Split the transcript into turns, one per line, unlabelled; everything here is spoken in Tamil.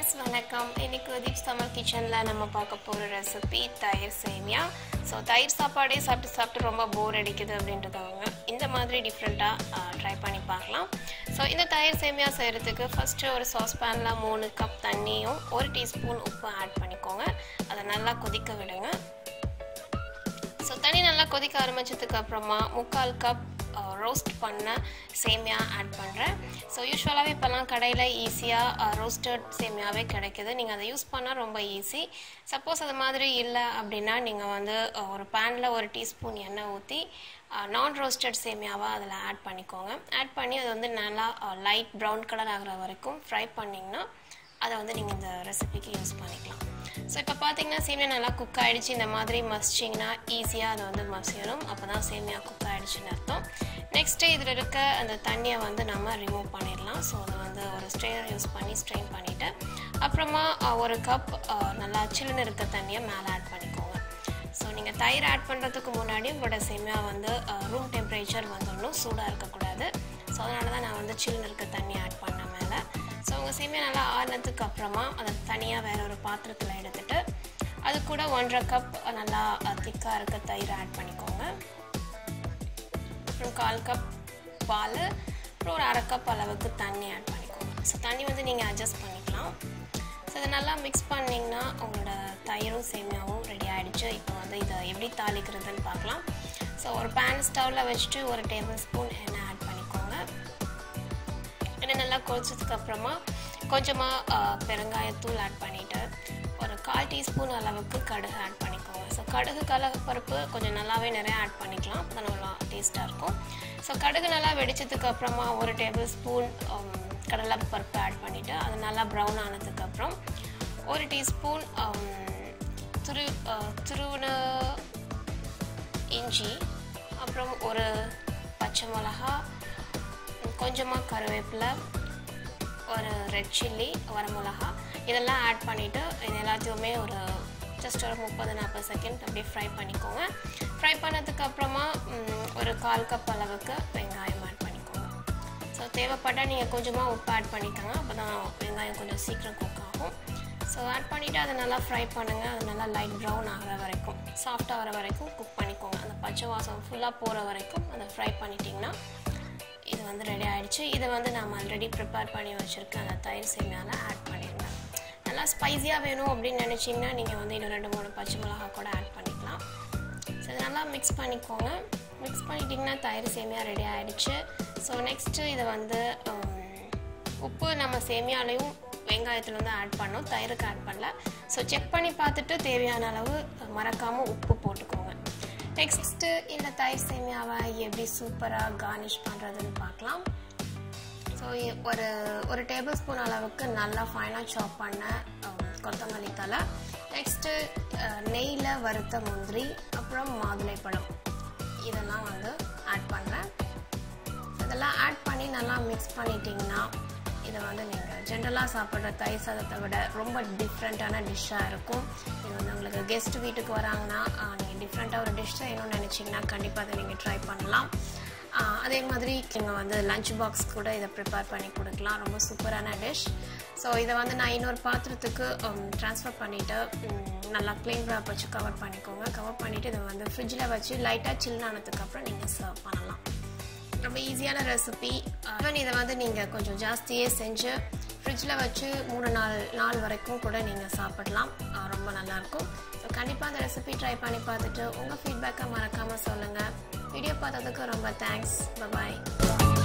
ஃப்ரெண்ட்ஸ் வணக்கம் இன்னைக்கு தீப்ஸ் தமிழ் கிச்சனில் நம்ம பார்க்க போகிற ரெசிபி தயிர் சேமியா ஸோ தயிர் சாப்பாடே சாப்பிட்டு சாப்பிட்டு ரொம்ப போர் அடிக்குது அப்படின்றதவங்க இந்த மாதிரி டிஃப்ரெண்ட்டாக ட்ரை பண்ணி பார்க்கலாம் ஸோ இந்த தயிர் சேமியா செய்கிறதுக்கு ஃபஸ்ட்டு ஒரு சாஸ்பேனில் மூணு கப் தண்ணியும் ஒரு டீஸ்பூன் உப்பு ஆட் பண்ணிக்கோங்க அதை நல்லா கொதிக்க விடுங்க ஸோ தண்ணி நல்லா கொதிக்க ஆரம்பிச்சதுக்கு அப்புறமா முக்கால் கப் ரோஸ்ட் பண்ண சேமியா ஆட் பண்ணுறேன் ஸோ யூஸ்வலாகவே இப்போல்லாம் கடையில் ஈஸியாக ரோஸ்டட் சேமியாவே கிடைக்குது நீங்கள் அதை யூஸ் பண்ணால் ரொம்ப ஈஸி சப்போஸ் அது மாதிரி இல்லை அப்படின்னா நீங்கள் வந்து அஹ், ஒரு பேனில் ஒரு டீஸ்பூன் எண்ணெய் ஊற்றி நான் ரோஸ்டட் சேமியாவாக அதில் ஆட் பண்ணிக்கோங்க ஆட் பண்ணி அது வந்து நல்லா லைட் ப்ரௌன் கலர் ஆகிற வரைக்கும் ஃப்ரை பண்ணிங்கன்னா அதை வந்து நீங்கள் இந்த ரெசிபிக்கு யூஸ் பண்ணிக்கலாம் ஸோ இப்போ பார்த்தீங்கன்னா சேமியா நல்லா குக் ஆகிடுச்சு இந்த மாதிரி மசிச்சிங்கன்னா ஈஸியாக அதை வந்து மசியணும் அப்போ தான் சேமியா குக் ஆகிடுச்சுன்னு அர்த்தம் நெக்ஸ்ட்டு இதில் இருக்க அந்த தண்ணியை வந்து நம்ம ரிமூவ் பண்ணிடலாம் ஸோ அதை வந்து ஒரு ஸ்ட்ரெயினர் யூஸ் பண்ணி ஸ்ட்ரெயின் பண்ணிவிட்டு அப்புறமா அஹ், ஒரு கப் நல்லா சில்லுன்னு இருக்க தண்ணியை மேலே ஆட் பண்ணிக்கோங்க ஸோ நீங்கள் தயிர் ஆட் பண்ணுறதுக்கு முன்னாடி உங்களோட சேமியா வந்து ரூம் டெம்பரேச்சர் வந்துடணும் சூடாக இருக்கக்கூடாது ஸோ அதனால தான் நான் வந்து சில்லுன்னு இருக்க தண்ணி ஆட் பண்ணேன் மேலே ஸோ உங்கள் சேமியா நல்லா ஆறுனதுக்கு அப்புறமா அதை தனியாக வேற ஒரு பாத்திரத்தில் எடுத்துட்டு அது கூட ஒன்றரை கப் நல்லா திக்காக இருக்க தயிர் ஆட் பண்ணிக்கோங்க அப்புறம் கால் கப் பால் அப்புறம் ஒரு அரை கப் அளவுக்கு தண்ணி ஆட் பண்ணிக்கோங்க ஸோ தண்ணி வந்து நீங்கள் அட்ஜஸ்ட் பண்ணிக்கலாம் ஸோ இதை நல்லா மிக்ஸ் பண்ணிங்கன்னா உங்களோட தயிரும் சேமியாவும் ரெடி ஆகிடுச்சு இப்போ வந்து இதை எப்படி தாளிக்கிறதுன்னு பார்க்கலாம் ஸோ ஒரு பேன் ஸ்டவ்வில் வச்சுட்டு ஒரு டேபிள் ஸ்பூன் எண்ணெய் ஆட் பண்ணிக்கோங்க எண்ணெய் நல்லா கொதிச்சதுக்கு அப்புறமா கொஞ்சமாக பெருங்காயத்தூள் ஆட் பண்ணிவிட்டு ஒரு கால் டீஸ்பூன் அளவுக்கு கடுகு ஆட் பண்ணிக்கோங்க ஸோ கடுகு கடலைப்பருப்பு கொஞ்சம் நல்லாவே நிறைய ஆட் பண்ணிக்கலாம் அப்போ தான் நல்லா டேஸ்ட்டாக இருக்கும் ஸோ கடுகு நல்லா வெடிச்சதுக்கு அப்புறமா ஒரு டேபிள் ஸ்பூன் கடலைப்பருப்பு ஆட் பண்ணிவிட்டு அது நல்லா ப்ரௌன் ஆனதுக்கப்புறம் ஒரு டீஸ்பூன் துரு அஹ், துருவின இஞ்சி அப்புறம் ஒரு பச்சை மிளகா கொஞ்சமாக கருவேப்பிலை ஒரு ரெட் சில்லி வரமிளகா இதெல்லாம் ஆட் பண்ணிவிட்டு இது எல்லாத்தையுமே ஒரு ஜஸ்ட் ஒரு முப்பது நாற்பது செகண்ட் அப்படியே ஃப்ரை பண்ணிக்கோங்க ஃப்ரை பண்ணதுக்கு அப்புறமா ம், ஒரு கால் கப் அளவுக்கு வெங்காயம் ஆட் பண்ணிக்கோங்க ஸோ தேவைப்பட்டால் நீங்கள் கொஞ்சமாக உப்பு ஆட் பண்ணிக்கோங்க அப்போ தான் வெங்காயம் கொஞ்சம் சீக்கிரம் குக் ஆகும் ஸோ ஆட் பண்ணிவிட்டு அதை நல்லா ஃப்ரை பண்ணுங்கள் அது நல்லா லைட் ப்ரௌன் ஆகிற வரைக்கும் சாஃப்ட் ஆகிற வரைக்கும் குக் பண்ணிக்கோங்க அந்த பச்சை வாசம் ஃபுல்லாக போகிற வரைக்கும் அதை ஃப்ரை பண்ணிட்டிங்கன்னா இது வந்து ரெடி ஆயிடுச்சு இதை வந்து நாம் ஆல்ரெடி ப்ரிப்பேர் பண்ணி வச்சுருக்க அந்த தயிர் சேமியாவில் ஆட் பண்ணிடுங்க நல்லா ஸ்பைஸியாக வேணும் அப்படின்னு நினச்சிங்கன்னா நீங்கள் வந்து இன்னும் ரெண்டு மூணு பச்சை மிளகா கூட ஆட் பண்ணிக்கலாம் ஸோ இது நல்லா மிக்ஸ் பண்ணிக்கோங்க மிக்ஸ் பண்ணிட்டிங்கன்னா தயிர் சேமியா ரெடி ஆயிடுச்சு ஸோ நெக்ஸ்ட்டு இதை வந்து உம், உப்பு நம்ம சேமியாலையும் வெங்காயத்தில் வந்து ஆட் பண்ணோம் தயிருக்கு ஆட் பண்ணல ஸோ செக் பண்ணி பார்த்துட்டு தேவையான அளவு மறக்காமல் உப்பு போட்டுக்கோங்க நெக்ஸ்ட்டு இந்த தயிர் சேமியாவை எப்படி சூப்பராக கார்னிஷ் பண்ணுறதுன்னு பார்க்கலாம் ஸோ ஒரு ஒரு டேபிள் ஸ்பூன் அளவுக்கு நல்லா ஃபைனாக சாப் பண்ண அஹ், கொத்தமல்லி தலை நெக்ஸ்ட்டு நெய்யில் வறுத்த முந்திரி அப்புறம் மாதுளைப்பழம் இதெல்லாம் வந்து ஆட் பண்ணுறேன் இதெல்லாம் ஆட் பண்ணி நல்லா மிக்ஸ் பண்ணிட்டீங்கன்னா இதை வந்து நீங்கள் ஜென்ரலாக சாப்பிட்ற தயிர் சாதத்தை விட ரொம்ப டிஃப்ரெண்ட்டான டிஷ்ஷாக இருக்கும் இது வந்து உங்களுக்கு கெஸ்ட் வீட்டுக்கு வராங்கன்னா நீங்கள் டிஃப்ரெண்ட்டாக ஒரு டிஷ் செய்யணும்னு நினச்சிங்கன்னா கண்டிப்பாக அதை நீங்கள் ட்ரை பண்ணலாம் ஆஹ் அதே மாதிரி நீங்கள் வந்து லஞ்ச் பாக்ஸ் கூட இதை ப்ரிப்பேர் பண்ணி கொடுக்கலாம் ரொம்ப சூப்பரான டிஷ் ஸோ இதை வந்து நான் இன்னொரு பாத்திரத்துக்கு ட்ரான்ஸ்ஃபர் பண்ணிவிட்டு நல்லா க்ளீன் ரேப் வச்சு கவர் பண்ணிக்கோங்க கவர் பண்ணிவிட்டு இதை வந்து ஃப்ரிட்ஜில் வச்சு லைட்டாக சில்லுன்னு ஆனதுக்கப்புறம் நீங்கள் சர்வ் பண்ணலாம் ரொம்ப ஈஸியான ரெசிபி ஈவன் இதை வந்து நீங்கள் கொஞ்சம் ஜாஸ்தியே செஞ்சு ஃப்ரிட்ஜில் வச்சு மூணு நாள் நாள் வரைக்கும் கூட நீங்கள் சாப்பிடலாம் அஹ் ரொம்ப நல்லாயிருக்கும் ஸோ கண்டிப்பாக அந்த ரெசிபி ட்ரை பண்ணி பார்த்துட்டு உங்கள் ஃபீட்பேக்கை மறக்காமல் சொல்லுங்கள் வீடியோ பார்த்ததுக்கு ரொம்ப தேங்க்ஸ் பபாய்